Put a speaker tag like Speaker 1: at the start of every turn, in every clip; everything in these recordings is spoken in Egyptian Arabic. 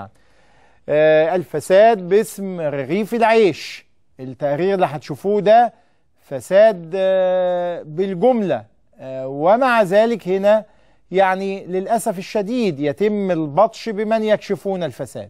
Speaker 1: آه، الفساد باسم رغيف العيش التقرير اللي هتشوفوه ده فساد آه، بالجملة آه، ومع ذلك هنا يعني للأسف الشديد يتم البطش بمن يكشفون الفساد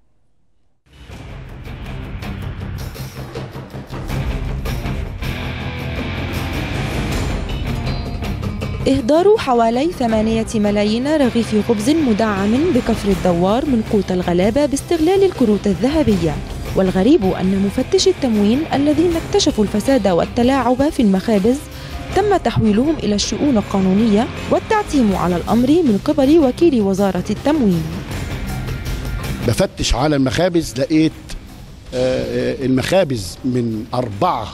Speaker 2: إهدار حوالي ثمانية ملايين رغيف خبز مدعم بكفر الدوار من قوت الغلابة باستغلال الكروت الذهبية والغريب أن مفتش التموين الذين اكتشفوا الفساد والتلاعب في المخابز تم تحويلهم إلى الشؤون القانونية والتعتيم على الأمر من قبل وكيل وزارة التموين
Speaker 3: بفتش على المخابز لقيت آه، آه، المخابز من 4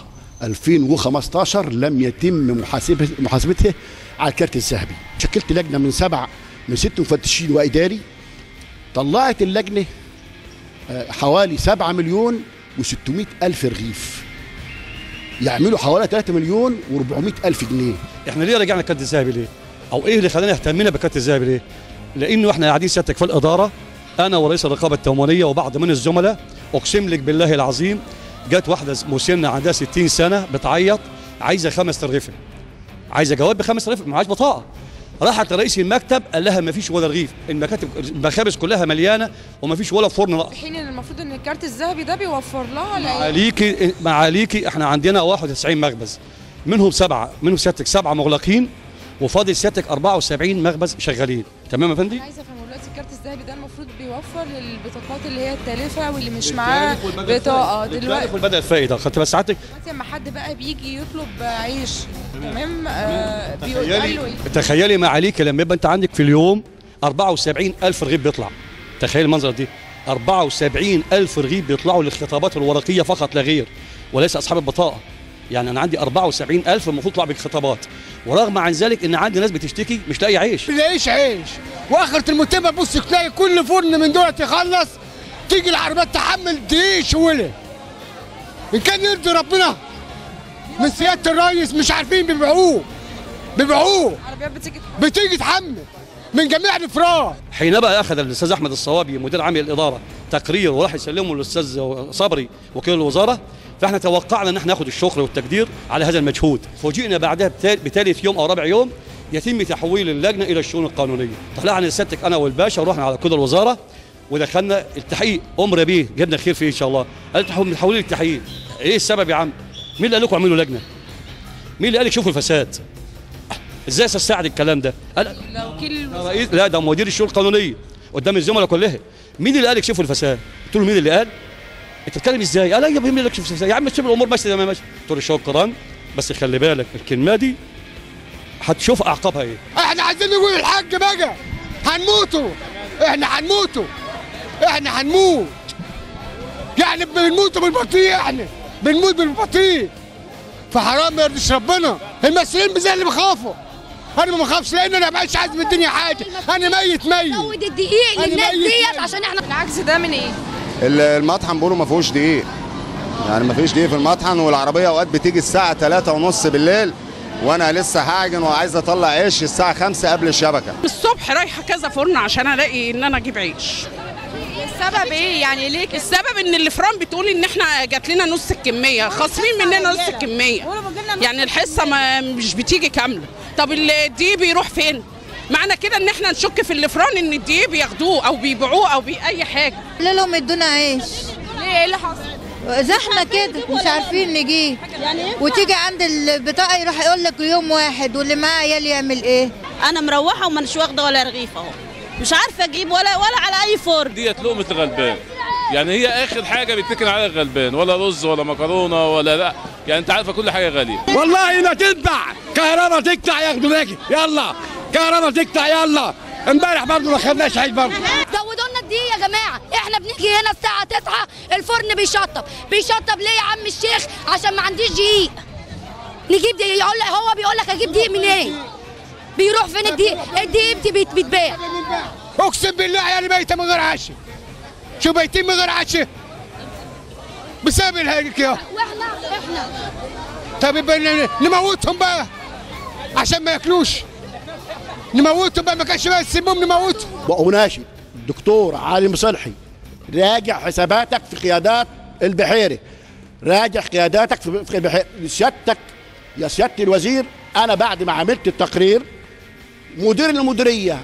Speaker 3: 2015 لم يتم محاسبه محاسبته على الكارت الذهبي شكلت لجنه من سبع من ست مفتشين واداري طلعت اللجنه آه، حوالي 7 مليون و600 الف رغيف يعملوا حوالي 3 مليون و400 الف جنيه
Speaker 4: احنا ليه رجعنا الكارت الذهبي ليه؟ او ايه اللي خلانا اهتمينا بالكارت الذهبي ليه؟ لانه احنا قاعدين سيادتك في الاداره انا ورئيس الرقابه التموينيه وبعض من الزملاء اقسم لك بالله العظيم جت واحده مسنه عندها 60 سنه بتعيط عايزه خمس ترغيفه عايزه جواب بخمس ترغيفه معهاش بطاقه راحت لرئيس المكتب قال لها ما فيش ولا رغيف المكاتب المخابز كلها مليانه وما فيش ولا فرن ناقص
Speaker 5: في حين ان المفروض ان الكارت الذهبي ده بيوفر لها ولا ايه؟
Speaker 4: معاليكي معاليكي احنا عندنا 91 مخبز منهم سبعه منهم سيادتك سبعه مغلقين وفاضل سيادتك 74 مخبز شغالين تمام يا فندم؟
Speaker 5: انا عايزه افهم دلوقتي الكارت الذهبي ده المفروض بيوفر للبطاقات اللي هي التالفه واللي مش معاه بطاقه دلوقتي
Speaker 4: بدل الفائده خدت بس ساعتك
Speaker 5: دلوقتي لما حد بقى بيجي يطلب عيش تمام آه بيقول له
Speaker 4: تخيلي
Speaker 5: ايه؟
Speaker 4: تخيلي معاليك لما يبقى انت عندك في اليوم 74 الف رغيف بيطلع تخيل المنظر دي 74 الف رغيف بيطلعوا للخطابات الورقيه فقط لا غير وليس اصحاب البطاقه يعني انا عندي 74 الف المفروض يطلع بالخطابات ورغم عن ذلك ان عندي ناس بتشتكي مش لاقي عيش
Speaker 6: بنلاقيش عيش واخرة المتمة بص تلاقي كل فرن من دول يخلص تيجي العربيات تحمل دقيق شوله ان كان يرضي ربنا من سيادة الريس مش عارفين بيبيعوه بيبيعوه
Speaker 5: العربيات بتيجي
Speaker 6: بتيجي تحمل من جميع الافراد
Speaker 4: حينما اخذ الاستاذ احمد الصوابي مدير عام الاداره تقرير وراح يسلمه للاستاذ صبري وكيل الوزاره فاحنا توقعنا ان احنا ناخد الشكر والتقدير على هذا المجهود فوجئنا بعدها بتا- بثالث يوم او رابع يوم يتم تحويل اللجنه الى الشؤون القانونيه طلعنا سيادتك انا والباشا ورحنا على كل الوزاره ودخلنا التحقيق امر بيه جبنا خير فيه ان شاء الله قال تحول- متحولين للتحقيق ايه السبب يا عم مين اللي قال لكم اعملوا لجنه مين اللي قال لك شوفوا الفساد ازاي استساعد الكلام ده قال
Speaker 5: لو وكيل
Speaker 4: ده رئيس لا ده مدير الشؤون القانونيه قدام الزملاء كلها مين اللي قال لك شوفوا الفساد؟ قلت له مين اللي قال؟ انت بتتكلم ازاي؟ قال ايوه مين اللي لك شوف الفساد؟ يا عم شوف الامور ماشيه زي ما ماشيه قلت له شكرا بس خلي بالك الكلمه دي هتشوف اعقابها ايه؟
Speaker 6: احنا عايزين نقول الحاج بقى هنموتوا احنا هنموتوا احنا هنموت يعني بنموت بالبطيء احنا بنموت بالبطيء فحرام ما يرضيش ربنا المسؤولين زي اللي بيخافوا انا ما بخافش لان انا ما بقاش عايز من الدنيا حاجه انا ميت ميت
Speaker 7: زود الدقيق
Speaker 6: أنا
Speaker 7: للناس
Speaker 6: ميت
Speaker 7: ديت
Speaker 6: ميت.
Speaker 7: عشان احنا
Speaker 5: العكس ده من ايه؟
Speaker 8: المطحن بيقولوا ما فيهوش دقيق يعني ما فيش دقيق في المطحن والعربيه اوقات بتيجي الساعه 3 ونص بالليل وانا لسه هاعجن وعايز اطلع عيش الساعه 5 قبل الشبكه
Speaker 9: الصبح رايحه كذا فرن عشان الاقي ان انا اجيب عيش
Speaker 5: السبب ايه؟ يعني ليه كده؟
Speaker 9: السبب ان الفران بتقول ان احنا جات لنا نص الكميه خاصمين مننا نص الكميه يعني الحصه ما مش بتيجي كامله طب الدقيق بيروح فين معنى كده ان احنا نشك في الفران ان الدقيق بياخدوه او بيبيعوه او بي اي حاجه
Speaker 7: قال لهم ادونا عيش
Speaker 5: ليه ايه اللي حصل؟
Speaker 7: زحمه كده مش عارفين نجيب وتيجي عند البطاقه يروح يقول لك يوم واحد واللي معاه عيال يعمل ايه
Speaker 10: انا مروحه ومانيش واخده ولا رغيف اهو مش عارفه اجيب ولا ولا على اي فرن
Speaker 11: ديت لقمة الغلبان يعني هي اخر حاجة بيتكل عليها الغلبان ولا رز ولا مكرونة ولا لا يعني انت عارفة كل حاجة غالية
Speaker 6: والله لا تتبع كهرباء تقطع ياخدوا باقي يلا كهرباء تقطع يلا امبارح برضه ما خدناش عيش برضه
Speaker 7: زودوا لنا الدقيق يا جماعه احنا بنيجي هنا الساعه 9 الفرن بيشطب بيشطب ليه يا عم الشيخ عشان ما عنديش دقيق نجيب دقيق يقول لك هو بيقول لك اجيب دقيق منين بيروح فين الدقيق الدقيق بت- بت- بيتباع
Speaker 6: اقسم بالله عيالي ميته من غير عشاء شو بيتين من غير عشاء بسبب الهيك يا
Speaker 7: واحنا احنا
Speaker 6: طب يبقى ن- نموتهم بقى عشان ما ياكلوش نموتهم بقى ما كانش بقى السموم نموتهم
Speaker 3: واناشد دكتور علي مصلحي راجع حساباتك في قيادات البحيري راجع قياداتك في في البحيري سيادتك يا سياده الوزير انا بعد ما عملت التقرير مدير المديريه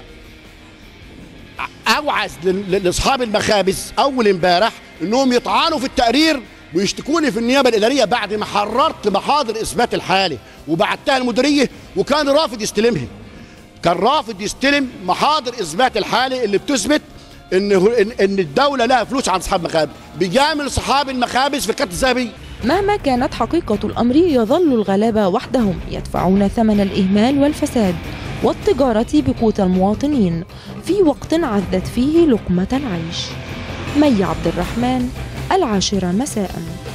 Speaker 3: اوعز لل- لاصحاب المخابز اول امبارح انهم يطعنوا في التقرير ويشتكوني في النيابه الاداريه بعد ما حررت محاضر اثبات الحاله وبعتها المديريه وكان رافض يستلمها كان رافض يستلم محاضر اثبات الحاله اللي بتثبت ان هو- ان إن الدوله لها فلوس عند اصحاب المخابز بيجامل اصحاب المخابز في الكارت الذهبي
Speaker 2: مهما كانت حقيقة الأمر يظل الغلابة وحدهم يدفعون ثمن الإهمال والفساد والتجارة بقوت المواطنين في وقت عزت فيه لقمة العيش مي عبد الرحمن العاشرة مساءً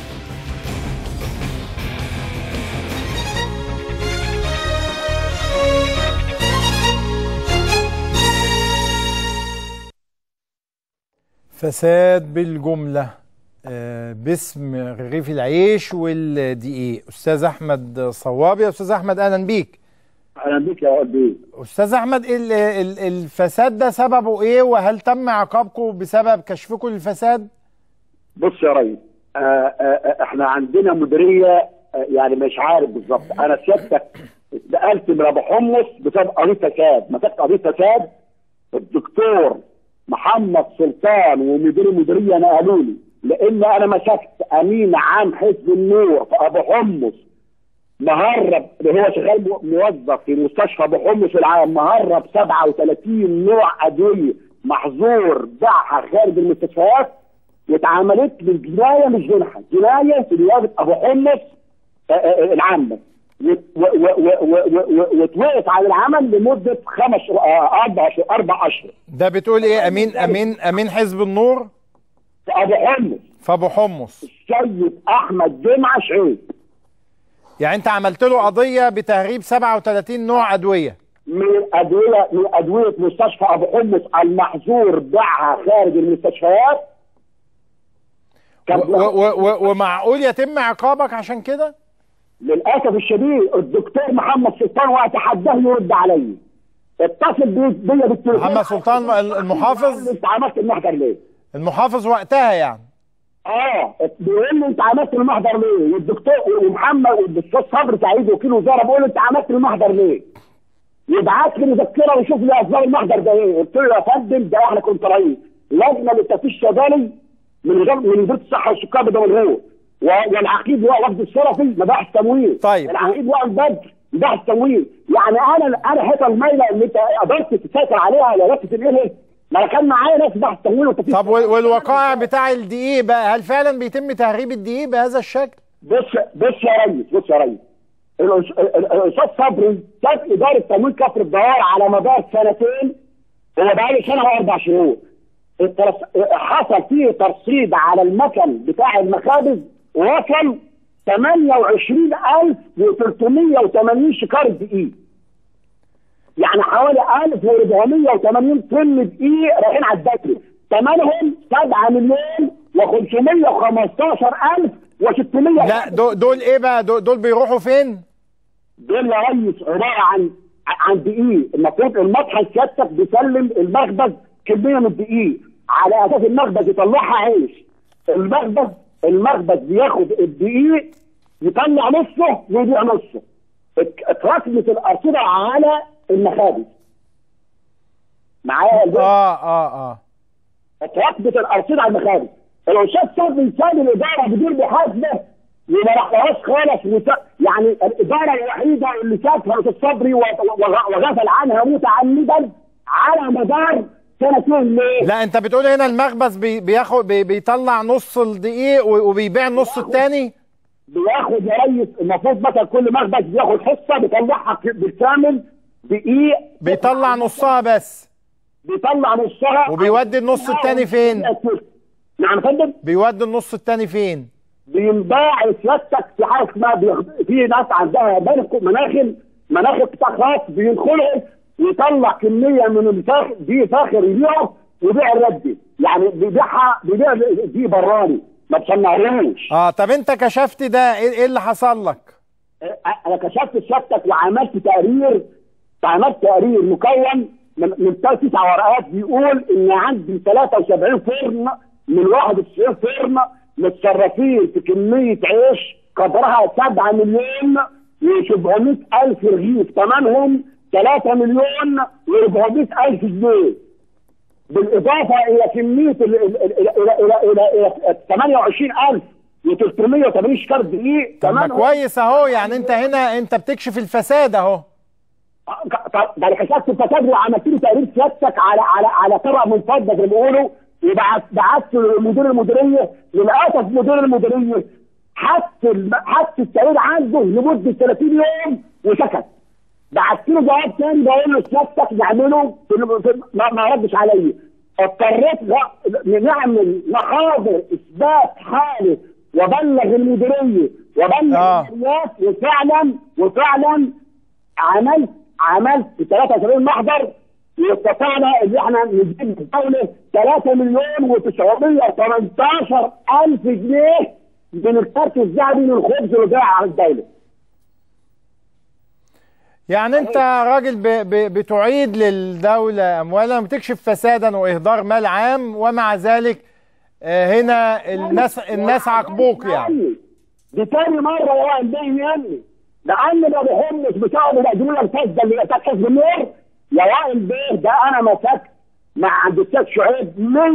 Speaker 1: فساد بالجملة آه، باسم رغيف العيش والدقيق أستاذ أحمد صوابي يا أستاذ أحمد أهلا بيك
Speaker 12: اهلا بك يا ولدي
Speaker 1: أستاذ أحمد ال- ال- الفساد ده سببه إيه وهل تم عقابكم بسبب كشفكم للفساد؟
Speaker 12: بص يا ريس آه آه آه، احنا عندنا مديريه آه يعني مش عارف بالظبط انا سيادتك اتنقلت من ابو حمص بسبب قضيه فساد مسكت قضيه فساد الدكتور محمد سلطان ومدير المديريه نقلوا لي لان انا مسكت امين عام حزب النور في ابو حمص مهرب اللي هو شغال مو- موظف في مستشفى ابو حمص العام مهرب 37 نوع ادويه محظور بيعها خارج المستشفيات واتعملت لي جنايه مش جنحه جنايه في نيابه ابو حمص آه، آه، العامه و- و- و- و- و- و- واتوقف على العمل لمده خمس آه، اربع أشهر- اربع اشهر
Speaker 1: ده بتقول إيه أمين أمين أمين حزب النور
Speaker 12: في ابو حمص
Speaker 1: في أبو حمص
Speaker 12: السيد احمد جمعه شعيب
Speaker 1: يعني أنت عملت له قضية بتهريب 37 نوع أدوية
Speaker 12: من ادويه من ادويه مستشفى ابو حمص المحظور بيعها خارج المستشفيات
Speaker 1: و- و- و- ومعقول يتم عقابك عشان كده؟
Speaker 12: للاسف الشديد الدكتور محمد سلطان واتحداه يرد علي اتصل بي- بيا بالتليفون
Speaker 1: محمد سلطان المحافظ
Speaker 12: انت عملت المحضر ليه؟
Speaker 1: المحافظ وقتها يعني
Speaker 12: اه بيقول لي انت عملت المحضر ليه؟ والدكتور ومحمد والاستاذ صبري سعيد وكيل وزاره بيقول لي انت عملت المحضر ليه؟ يبعت لي مذكره ويشوف لي اسباب المحضر ده ايه؟ قلت له يا فندم ده احنا كنت رئيس لجنه للتفتيش الشبابي من غير من وزاره الصحه والسكان بدمنهور والعقيد هو وفد الشرفي مباحث تمويل
Speaker 1: طيب
Speaker 12: العقيد هو البدر مباحث تمويل يعني انا انا حته الميله اللي انت قدرت تسيطر عليها يا رفة الايه ما انا كان معايا ناس مباحث تمويل وتفتيش
Speaker 1: طب وال- والوقائع بتاع الدقيق بقى هل فعلا بيتم تهريب الدقيق بهذا الشكل؟
Speaker 12: بص بص يا ريس بص يا ريس الأس- ال- ال- الاستاذ صبري كانت اداره تمويل كفر الدوار على مدار سنتين هو بقاله سنه واربع شهور الترس- حصل فيه ترصيد على المكن بتاع المخابز وصل 28380 شكاره دقيق يعني حوالي 1480 طن دقيق رايحين على الدكري ثمنهم 7 مليون و515 الف و600
Speaker 1: لا دول, دول ايه بقى دول, دول بيروحوا فين؟
Speaker 12: دول يا ريس عباره عن عن دقيق المفروض المطحن سيادتك بيسلم المخبز كميه من الدقيق على اساس المخبز يطلعها عيش المخبز المخبز بياخد الدقيق يطلع نصه ويبيع نصه ات- اتركبت الارصده على المخابز معايا يا الباشا؟
Speaker 1: اه اه اه
Speaker 12: اتركبت الارصده على المخابز الاستاذ صبري ساب الاداره بدون محاسبه وما راحلهاش خالص وت... يعني الاداره الوحيده اللي سابها الاستاذ صبري و- و- وغفل عنها متعمدا على مدار سنتين ليه؟
Speaker 1: لا انت بتقول هنا المخبز بي بياخد بي بيطلع نص الدقيق و- وبيبيع النص التاني
Speaker 12: بياخد يا ريس المفروض مثلا كل مخبز بياخد حصه بيطلعها ك- بالكامل دقيق
Speaker 1: بيطلع نصها بس
Speaker 12: بيطلع نصها
Speaker 1: وبيودي النص التاني فين؟
Speaker 12: نعم يا فندم
Speaker 1: بيودي النص التاني فين؟
Speaker 12: بينباع سيادتك في حاجه اسمها بيخ- في ناس عندها بنك- مناخل مناخل قطاع خاص بيدخلوا ويطلع كميه من الفاخر دي فاخر يبيعه ويبيع الردي يعني بيبيعها بيبيع دي براني ما بصنعهوش
Speaker 1: اه طب انت كشفت ده ايه إيه اللي حصل لك؟
Speaker 12: انا كشفت سيادتك وعملت تقرير عملت تقرير مكون من من تسع ورقات بيقول ان عندي 73 فرن من 91 فرن متصرفين في كميه عيش قدرها 7 مليون و700 الف رغيف ثمنهم 3 مليون و400 الف جنيه بالاضافه الى كميه ال- ال- ال- الى الى الى الى 28000 و380 شكار دقيق
Speaker 1: طب ما
Speaker 12: ثمنهم
Speaker 1: كويس اهو يعني انت هنا انت بتكشف الفساد اهو
Speaker 12: طب ده انا كشفت الفساد وعملت له تقرير سيادتك على على على طبق منفضه زي ما بيقولوا وبعت بعت لمدير المديريه للاسف مدير المديريه حط الم- حط التقرير عنده لمده 30 يوم وسكت بعت له جواب تاني بقول له سيادتك نعمله في- في- ما, ما ردش عليا اضطريت غ- نعمل محاضر اثبات حاله وبلغ المديريه وبلغ
Speaker 1: آه.
Speaker 12: الناس وفعلا وفعلا عملت عملت 73 محضر واستطعنا ان احنا نجيب الدوله 3 مليون و918 الف جنيه من الكارت الذهبي من الخبز اللي جاي على الدوله.
Speaker 1: يعني انت راجل ب ب بتعيد للدولة اموالا وبتكشف فسادا واهدار مال عام ومع ذلك آه، هنا الناس الناس عاقبوك يعني
Speaker 12: دي تاني مره يا وائل بيه يعني لان ما بيهمش بسبب الادويه الفاسده اللي كانت حزب النور يا وائل بيه ده انا مسكت مع عند الاستاذ شعيب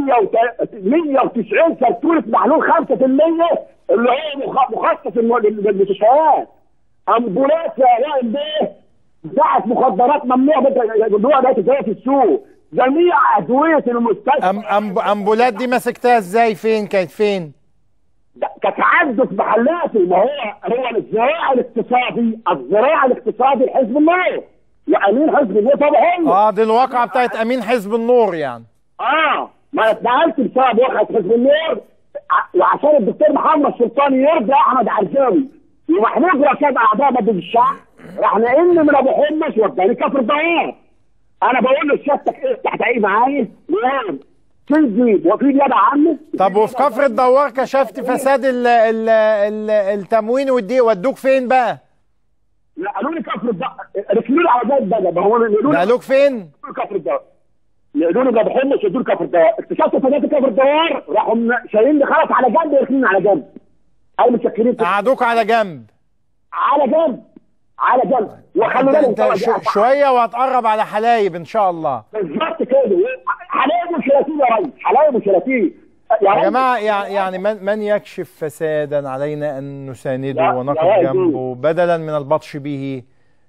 Speaker 12: 190 كرتونه محلول 5% اللي هو مخ- مخصص للم- للمستشفيات امبولات يا وائل بيه بتاعت مخدرات ممنوع ممنوع بقت ازاي في السوق جميع ادويه المستشفى
Speaker 1: أم أم امبولات دي مسكتها ازاي فين كانت فين
Speaker 12: كانت عنده في محلاته ما هو هو الزراعه الاقتصادي الزراعه الاقتصادي لحزب الله وامين حزب الله طبعا
Speaker 1: اه دي الواقعة بتاعت امين حزب النور يعني
Speaker 12: اه ما اتنقلت بسبب واقعه حزب النور ع- وعشان الدكتور محمد سلطان يرضي احمد عرجاوي ومحمود رشاد اعضاء مجلس الشعب راح نقلني من ابو حمص وداني كفر الدوار انا بقول له سيادتك ايه تحت ايه معايا؟ نعم تنزل وفي يد عنه
Speaker 1: طب وفي كفر الدوار كشفت فساد ال ال ال التموين والدي ودوك فين بقى
Speaker 12: لا قالوا لي كفر الدوار ركنوا لي على زي البلد ما هو يقولوا لي
Speaker 1: نقلوك فين
Speaker 12: كفر الدوار يقولوا لي ما بحبش يدور كفر الدوار اكتشفت فساد كفر الدوار راحوا من- شايلين لي خلاص على جنب يركنين على جنب او متشكرين
Speaker 1: قعدوك على جنب
Speaker 12: على جنب على جنب وخلوا
Speaker 1: انت,
Speaker 12: بالهم
Speaker 1: انت
Speaker 12: طبعا
Speaker 1: ش-
Speaker 12: دي
Speaker 1: شوية وهتقرب على حلايب ان شاء الله
Speaker 12: بالظبط كده حلايب وشلاتين يا ريس حلايب وشلاتين
Speaker 1: يا
Speaker 12: ريس،
Speaker 1: جماعة يع- يعني من, من يكشف فسادا علينا أن نسانده
Speaker 12: يا-
Speaker 1: ونقف
Speaker 12: يا
Speaker 1: جنبه بدلا من البطش به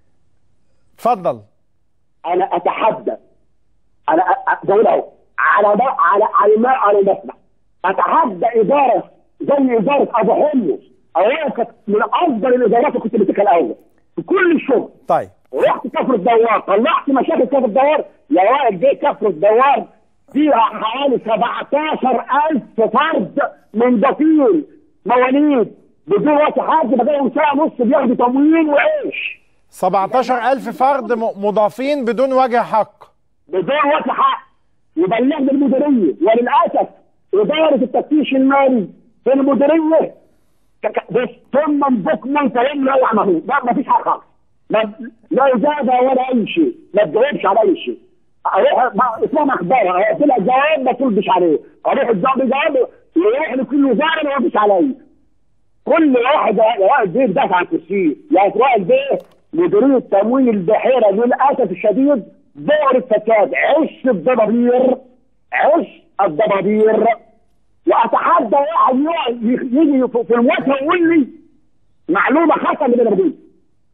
Speaker 1: اتفضل
Speaker 12: انا اتحدى انا أ- أ- بقول اهو على ما على على ما على المسمع اتحدى اداره زي اداره ابو حمص او هي كانت من افضل الادارات اللي كنت ماسكها الاول في كل الشغل
Speaker 1: طيب
Speaker 12: ورحت كفر الدوار طلعت مشاكل كفر الدوار يا وائل بيه كفر الدوار فيها حوالي 17000 فرد منضفين مواليد بدون وقت حاجه بقالهم ساعه ونص بياخدوا تموين وعيش
Speaker 1: 17000 فرد م- مضافين بدون وجه حق
Speaker 12: بدون وقت حق وبلغنا المديريه وللاسف اداره التفتيش المالي في المديريه ك- ك- بس ثم بكما فهم لا يعملون ما ما فيش حاجه خالص ما- لا اجابه ولا اي شيء ما تجاوبش على اي شيء اروح ما- اسمها اخبار اقفل الجواب ما تردش عليه اروح الجواب يجاوب يروح لكل وزاره ما يردش عليا كل واحد يا واحد بيه دافع عن كرسيه يا وائل بيه مديريه تمويل البحيره للاسف الشديد بؤر الفساد عش الضبابير عش الضبابير واتحدى واحد يقعد يجي في في الوجه ويقول لي معلومه خاصه من اللي أنا بقوله.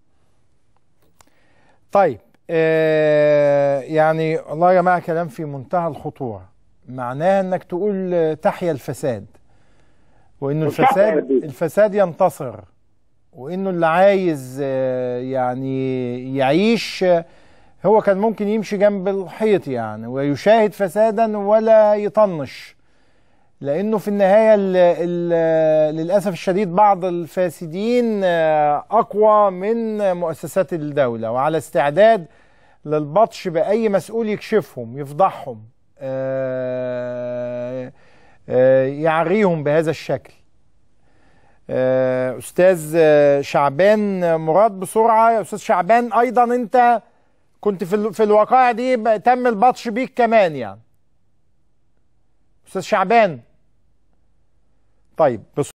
Speaker 1: طيب آه يعني والله يا جماعة كلام في منتهى الخطورة معناها انك تقول آه، تحيا الفساد وانه
Speaker 12: مش تحيا يا
Speaker 1: الفساد
Speaker 12: بيه.
Speaker 1: الفساد ينتصر وانه اللي عايز آه، يعني يعيش آه، هو كان ممكن يمشي جنب الحيط يعني ويشاهد فسادا ولا يطنش لانه في النهايه ال ال للاسف الشديد بعض الفاسدين آه، اقوى من مؤسسات الدوله وعلى استعداد للبطش باي مسؤول يكشفهم يفضحهم آه، آه، يعريهم بهذا الشكل آه، استاذ آه، شعبان مراد بسرعه يا استاذ شعبان ايضا انت كنت في ال- في الوقائع دي ب- تم البطش بيك كمان يعني استاذ شعبان طيب بس